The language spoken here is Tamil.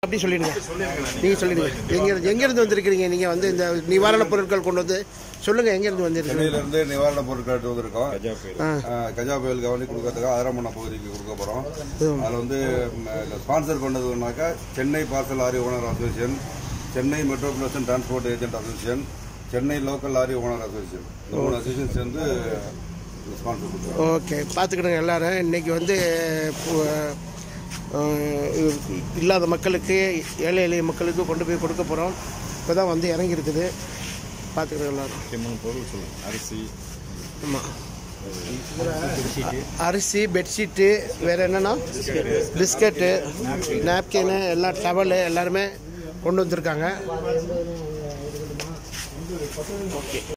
அப்படி சொல்லிடுங்க நீங்கள் சொல்லிடுங்க எங்கே எங்கேருந்து வந்திருக்கிறீங்க நீங்கள் வந்து இந்த நிவாரணப் பொருட்கள் கொண்டு வந்து சொல்லுங்கள் எங்கேருந்து வந்திருக்கீங்க சென்னையிலிருந்து நிவாரண பொருட்கள் எடுத்து வந்திருக்கோம் ஆ ஆஹ் கஜா புயல் கவனி கொடுக்கறதுக்காக ஆதரமண்ணா பகுதிக்கு கொடுக்க போகிறோம் அதில் வந்து ஸ்பான்சர் பண்ணதுனாக்கா Chennai parcel lorry owner association Chennai metropolitan transport agent association Chennai local lorry owner association இந்த மூணு அசோசியேஷன் சேர்ந்து ஸ்பான்சர் கொடுக்குறோம் ஓகே பார்த்துக்கிடுங்க எல்லாரும் இன்னைக்கு வந்து பு- அஹ், இல்லாத மக்களுக்கு ஏழை எளிய மக்களுக்கு கொண்டு போய் கொடுக்க போகிறோம் இப்போ தான் வந்து இறங்கி இருக்குது பார்த்துக்கிடுங்க எல்லாரும் முக்கியமான பொருள் சொல்லுங்க அரிசி ஆமாம் அரிசி பெட்ஷீட்டு வேறு என்னென்னா பிஸ்கட்டு நாப்கின்னு எல்லாம் டவலு எல்லாருமே கொண்டு வந்திருக்காங்க